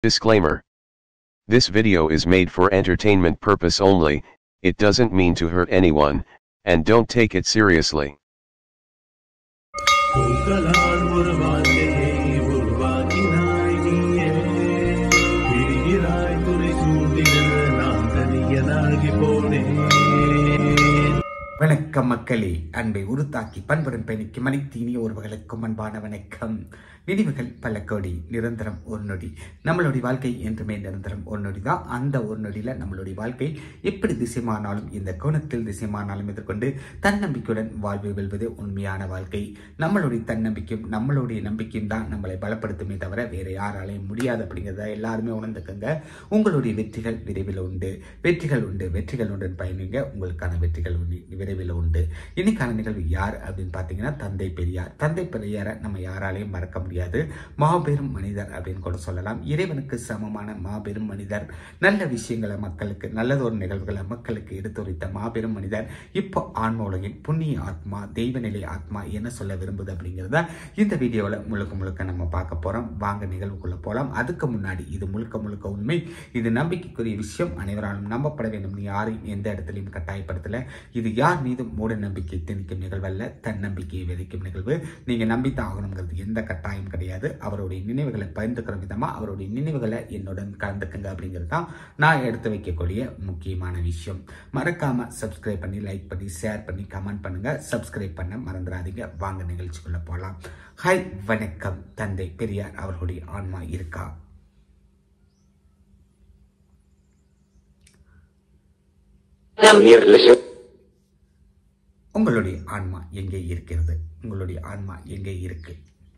Disclaimer. This video is made for entertainment purpose only, it doesn't mean to hurt anyone, and don't take it seriously. பூக்களால் ஒரு வாழ்க்கையை உருவாக்கினாய் நீயே விடுகிறாய் துணை சூழ்ந்திட நான் தனியனாகி போனேன் வணக்கம் மக்களே அன்பை உருத்தாக்கி பண்புடன் பயணிக்கும் அனைத்து இனிய உறவுகளுக்கும் அன்பான வணக்கம் நினைவுகள் பல கோடி நிரந்தரம் ஒரு நொடி நம்மளுடைய வாழ்க்கை என்றுமே நிரந்தரம் ஒரு நொடி தான் அந்த ஒரு நொடியில் நம்மளுடைய வாழ்க்கை எப்படி திசைமானாலும் இந்த கோணத்தில் திசைமானாலும் எதிர்கொண்டு தன்னம்பிக்கையுடன் வாழ்வு வெல்வது உண்மையான வாழ்க்கை நம்மளுடைய தன்னம்பிக்கையும் நம்மளுடைய நம்பிக்கையும் தான் நம்மளை பலப்படுத்துமே தவிர வேறு யாராலையும் முடியாது அப்படிங்கிறத எல்லாருமே உணர்ந்துக்கங்க உங்களுடைய வெற்றிகள் விரைவில் உண்டு வெற்றிகள் உண்டு வெற்றிகள் உண்டு பயணிங்க உங்களுக்கான வெற்றிகள் உண்டு- விரைவில் உண்டு இன்னைக்கான நிகழ்வு யார் அப்படின்னு பார்த்தீங்கன்னா தந்தை பெரியார் தந்தை பெரியாரை நம்ம யாராலையும் மறக்க முடியாது மாபெரும் மனிதர் அப்படின்னு கூட சொல்லலாம் இறைவனுக்கு சமமான மாபெரும் மனிதர் நல்ல விஷயங்களை மக்களுக்கு நல்லதொரு நிகழ்வுகளை மக்களுக்கு எடுத்துரைத்த மாபெரும் மனிதர் இப்போ ஆன்ம உலகின் புண்ணிய ஆத்மா தெய்வநிலை ஆத்மா என்ன சொல்ல விரும்புது அப்படிங்கிறத இந்த வீடியோவில் முழுக்க முழுக்க நம்ம பார்க்க போறோம் வாங்க நிகழ்வுக்குள்ள போகலாம் அதுக்கு முன்னாடி இது முழுக்க முழுக்க உண்மை இது நம்பிக்கைக்குரிய விஷயம் அனைவராலும் நம்பப்பட வேண்டும் நீ யாரையும் எந்த இடத்துலையும் கட்டாயப்படுத்தல இது யார் மீதும் மூட நம்பிக்கை திணிக்கும் நிகழ்வல்ல தன்னம்பிக்கையை விதைக்கும் நிகழ்வு நீங்க நம்பித்தான் ஆகணுங்கிறது எந்த கட்டாயம் கிடையாது அவருடைய நினைவுகளை பகிர்ந்துக்கிற விதமா அவருடைய நினைவுகளை என்னுடன் கலந்துக்குங்க அப்படிங்கிறது தான் நான் எடுத்து வைக்கக்கூடிய முக்கியமான விஷயம் மறக்காம சப்ஸ்கிரைப் பண்ணி லைக் பண்ணி ஷேர் பண்ணி கமெண்ட் பண்ணுங்க சப்ஸ்கிரைப் பண்ண மறந்துடாதீங்க வாங்க நிகழ்ச்சிக்குள்ள போகலாம் ஹாய் வணக்கம் தந்தை பெரியார் அவர்களுடைய ஆன்மா இருக்கா உங்களுடைய ஆன்மா எங்கே இருக்கிறது உங்களுடைய ஆன்மா எங்கே இருக்கு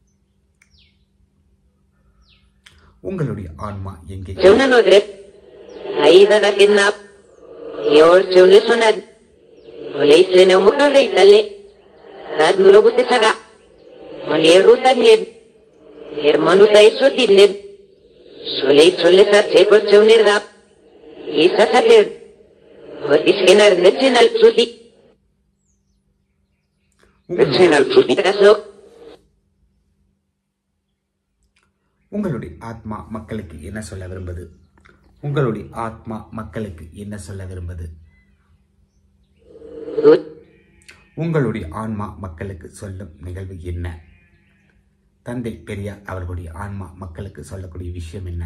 உங்களுடைய ஆன்மா எங்கே Tjónanóðri, æðana finna, jór tjónusunan, og leitlinu múna reytali, það nú lókuti saga, og léru það mér, er manu það í svo dýrnir, svo leit svo lesa tegur tjónir það, í það það er, og diskenar nöttinal súti, nöttinal súti það svo, உங்களுடைய ஆத்மா மக்களுக்கு என்ன சொல்ல விரும்புது உங்களுடைய ஆத்மா மக்களுக்கு என்ன சொல்ல விரும்புது út, உங்களுடைய ஆன்மா மக்களுக்கு சொல்லும் நிகழ்வு என்ன தந்தை பெரியார் அவர்களுடைய ஆன்மா மக்களுக்கு சொல்லக்கூடிய விஷயம் என்ன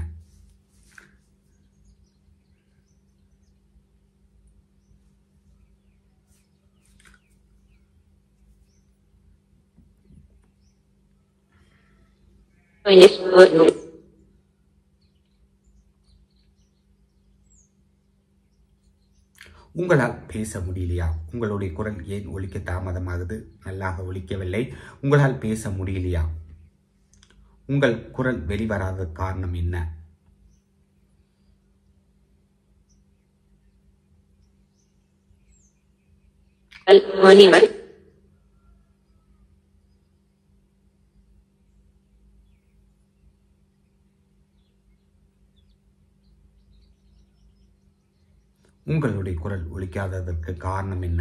og næst og nu. உங்களால் பேச முடியலையா உங்களுடைய குரல் ஏன் ஒலிக்க தாமதமாகுது நல்லாக ஒலிக்கவில்லை உங்களால் பேச முடியலையா உங்கள் குரல் வெளிவராத காரணம் என்ன Almonimer. உங்களுடைய குரல் ஒலிக்காததற்கு காரணம் என்ன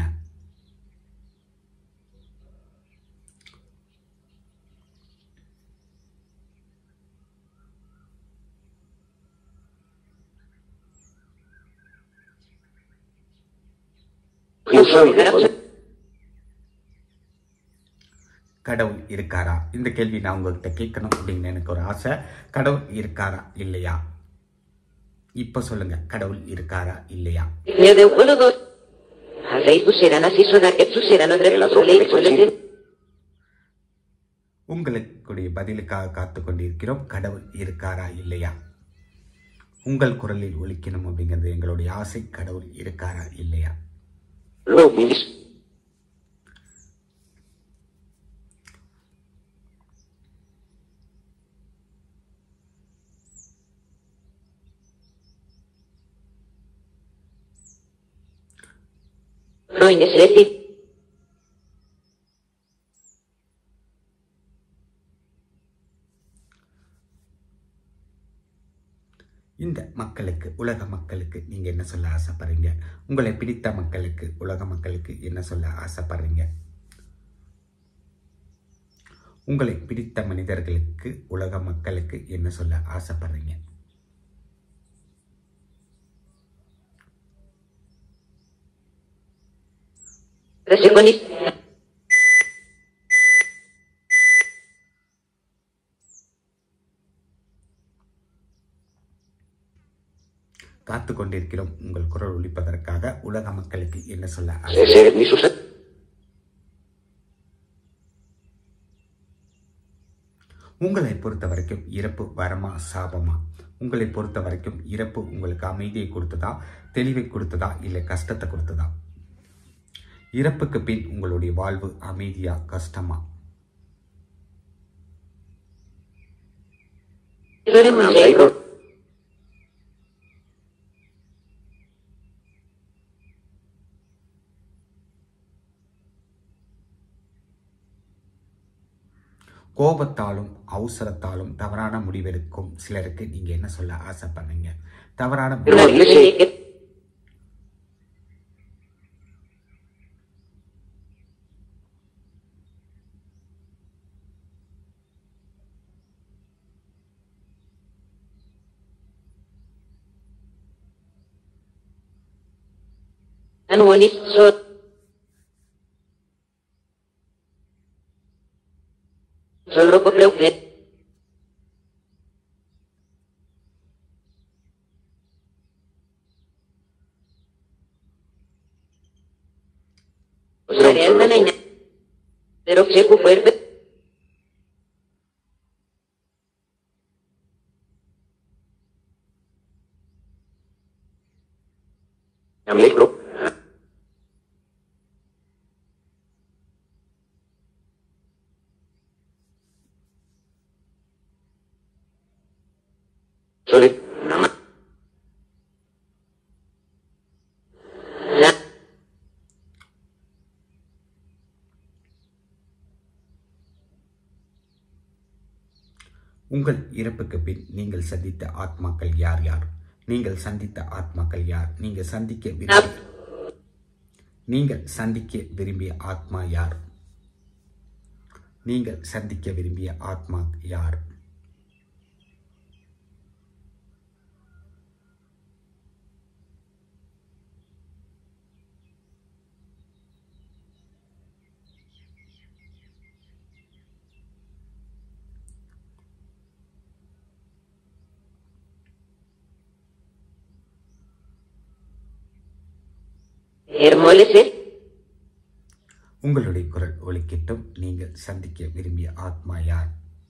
கடவுள் இருக்காரா இந்த கேள்வி நான் உங்கள்கிட்ட கேட்கணும் அப்படின்னு எனக்கு ஒரு ஆசை கடவுள் இருக்காரா இல்லையா இப்ப சொல்லுங்க கடவுள் இருக்காரா இல்லையா Mio de ulugo. Avrei pusieran así sonar que pusieran otra vez la ley solete. உங்களுடைய பதிலுக்காக காத்து கொண்டிருக்கிறோம் கடவுள் இருக்காரா இல்லையா உங்கள் குரலில் ஒலிக்கணும் அப்படிங்கிறது எங்களுடைய ஆசை கடவுள் இருக்காரா இல்லையா Lumis. Roines leti. இந்த மக்களுக்கு உலக மக்களுக்கு நீங்க என்ன சொல்ல ஆசைப்படுறீங்க உங்களை பிடித்த மக்களுக்கு உலக மக்களுக்கு என்ன சொல்ல ஆசைப்படுறீங்க உங்களை பிடித்த மனிதர்களுக்கு உலக மக்களுக்கு என்ன சொல்ல ஆசைப்படுறீங்க Recepcionista. காத்து கொண்டிருக்கிறோம் உங்கள் குரல் ஒலிப்பதற்காக உலக மக்களுக்கு என்ன சொல்ல ஆசை? Ese es mi Susan. உங்களை பொறுத்த வரைக்கும் இறப்பு வரமா சாபமா உங்களை பொறுத்த வரைக்கும் இறப்பு உங்களுக்கு அமைதியை கொடுத்ததா தெளிவை கொடுத்ததா இல்லை கஷ்டத்தை கொடுத்ததா இறப்புக்கு பின் உங்களுடைய வாழ்வு அமைதியா கஷ்டமா Amigo. கோபத்தாலும் அவசரத்தாலும் தவறான முடிவெடுக்கும் சிலருக்கு நீங்க என்ன சொல்ல ஆசைப்படுறீங்க தவறான No, முடிவு yo sé que Anuanis so Solo creo que Mariana Nena. Pero que cuerpo. Amigo. Sorry. Nama. La. உங்கள் இறப்புக்கு பின் நீங்கள் சந்தித்த ஆத்மாக்கள் யார் யார் நீங்கள் சந்தித்த ஆத்மாக்கள் யார் நீங்கள் சந்திக்க விரும்பிய நீங்கள் சந்திக்க விரும்பிய ஆத்மா யார் நீங்கள் சந்திக்க விரும்பிய ஆத்மா யார் Hermólese. உங்களுடைய குரல் ஒலிக்கட்டும் நீங்கள் சந்திக்க விரும்பிய ஆத்மா யார்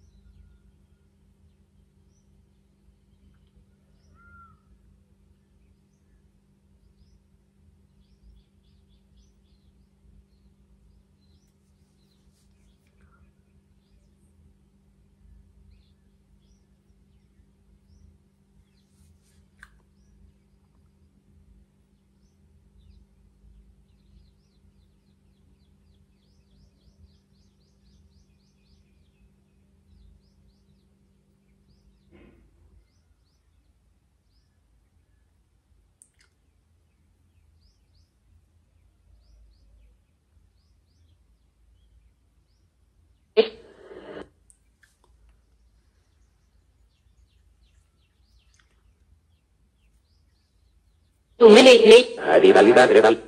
Tu me le Rivalidad real.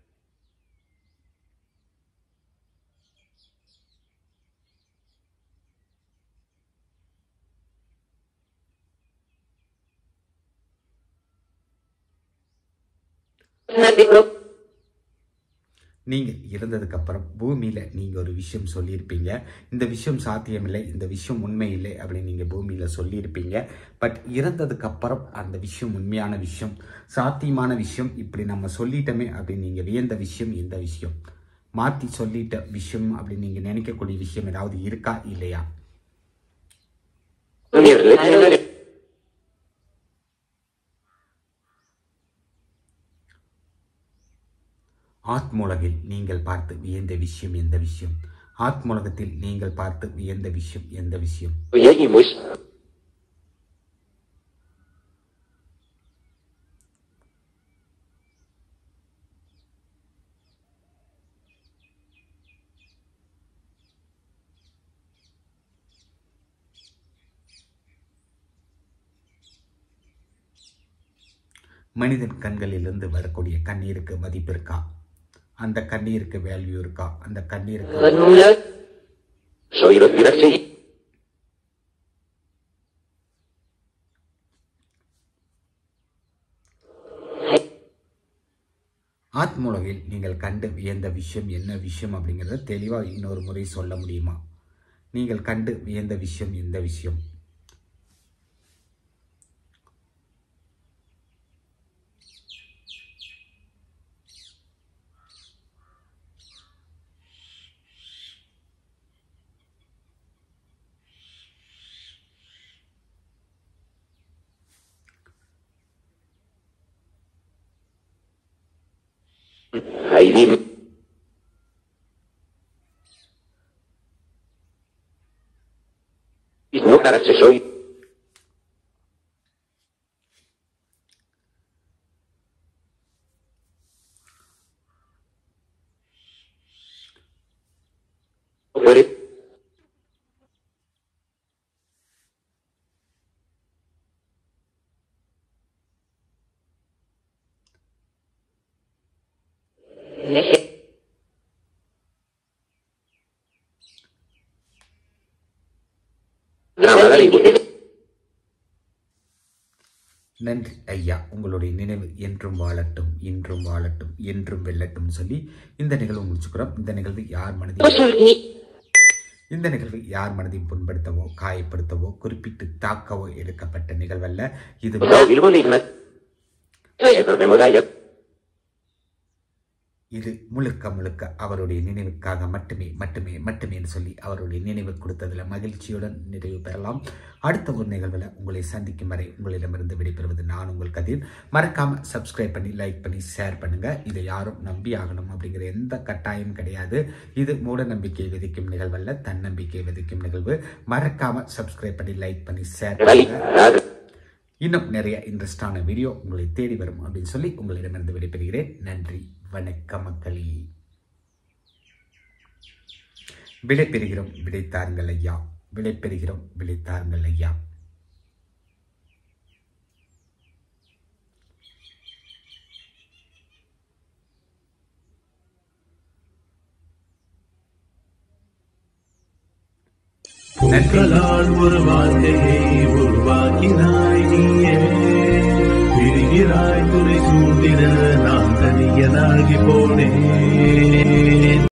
Nati நீங்கள் இறந்ததுக்கு அப்புறம் பூமியில நீங்க ஒரு விஷயம் சொல்லியிருப்பீங்க இந்த விஷயம் சாத்தியமில்லை இந்த விஷயம் உண்மை இல்லை அப்படின்னு நீங்க பூமியில சொல்லியிருப்பீங்க பட் இறந்ததுக்கு அப்புறம் அந்த விஷயம் உண்மையான விஷயம் சாத்தியமான விஷயம் இப்படி நம்ம சொல்லிட்டோமே அப்படின்னு நீங்க வியந்த விஷயம் எந்த விஷயம் மாத்தி சொல்லிட்ட விஷயம் அப்படின்னு நீங்க நினைக்கக்கூடிய விஷயம் ஏதாவது இருக்கா இல்லையா Universidad. ஆத்மூலகில் நீங்கள் பார்த்து வியந்த விஷயம் எந்த விஷயம் ஆத்மூலகத்தில் நீங்கள் பார்த்து வியந்த விஷயம் எந்த விஷயம் Oyeguimus. மனிதன் கண்களிலிருந்து வரக்கூடிய கண்ணீருக்கு மதிப்பு இருக்கா அந்த கண்ணீருக்கு வேல்யூ இருக்கா அந்த கண்ணீருக்கு Vanula. Soy los diversi. ஆத்மூலகில் நீங்கள் கண்டு வியந்த விஷயம் என்ன விஷயம் அப்படிங்கிறத தெளிவாக இன்னொரு முறை சொல்ல முடியுமா நீங்கள் கண்டு வியந்த விஷயம் எந்த விஷயம் Heidi. No carache soy. Fuere. Neje. Ramadán y நன்றி ஐயா உங்களுடைய நினைவு என்றும் வாழட்டும் இன்றும் வாழட்டும் என்றும் வெல்லட்டும் சொல்லி இந்த நிகழ்வு முடிச்சுக்கிறோம் இந்த நிகழ்வு யார் மனதில் Posulni. இந்த நிகழ்வு யார் மனதையும் புண்படுத்தவோ காயப்படுத்தவோ குறிப்பிட்டு தாக்கவோ எடுக்கப்பட்ட நிகழ்வல்ல இது No, Bilbo Ligma. Pero me modalla. இது முழுக்க முழுக்க அவருடைய நினைவுக்காக மட்டுமே மட்டுமே மட்டுமே சொல்லி அவருடைய நினைவு கொடுத்ததுல மகிழ்ச்சியுடன் நிறைவு பெறலாம் அடுத்த ஒரு நிகழ்வில் உங்களை சந்திக்கும் வரை உங்களிடமிருந்து விடைபெறுவது நான் உங்கள் கதிர் மறக்காம சப்ஸ்கிரைப் பண்ணி லைக் பண்ணி ஷேர் பண்ணுங்க இதை யாரும் நம்பி ஆகணும் அப்படிங்கிற எந்த கட்டாயம் கிடையாது இது மூட நம்பிக்கை விதிக்கும் நிகழ்வல்ல தன்னம்பிக்கை விதிக்கும் நிகழ்வு மறக்காம சப்ஸ்கிரைப் பண்ணி லைக் பண்ணி ஷேர் Vale, பண்ணுங்க nada. இன்னும் நிறைய இன்ட்ரெஸ்டான வீடியோ உங்களை தேடி வரும் அப்படின்னு சொல்லி உங்களிடமிருந்து விடைபெறுகிறேன் நன்றி வணக்கம் மக்களே விடை பெறுகிறோம் விடை தாருங்கள் ஐயா விடை பெறுகிறோம் விடை தாருங்கள் ஐயா பூக்களால் ஒரு வாழ்க்கையை உருவாக்கினாய் நீயே பிரிகிறாய் துணை சூழ்ந்திட நான் தனியனாகி போனேன்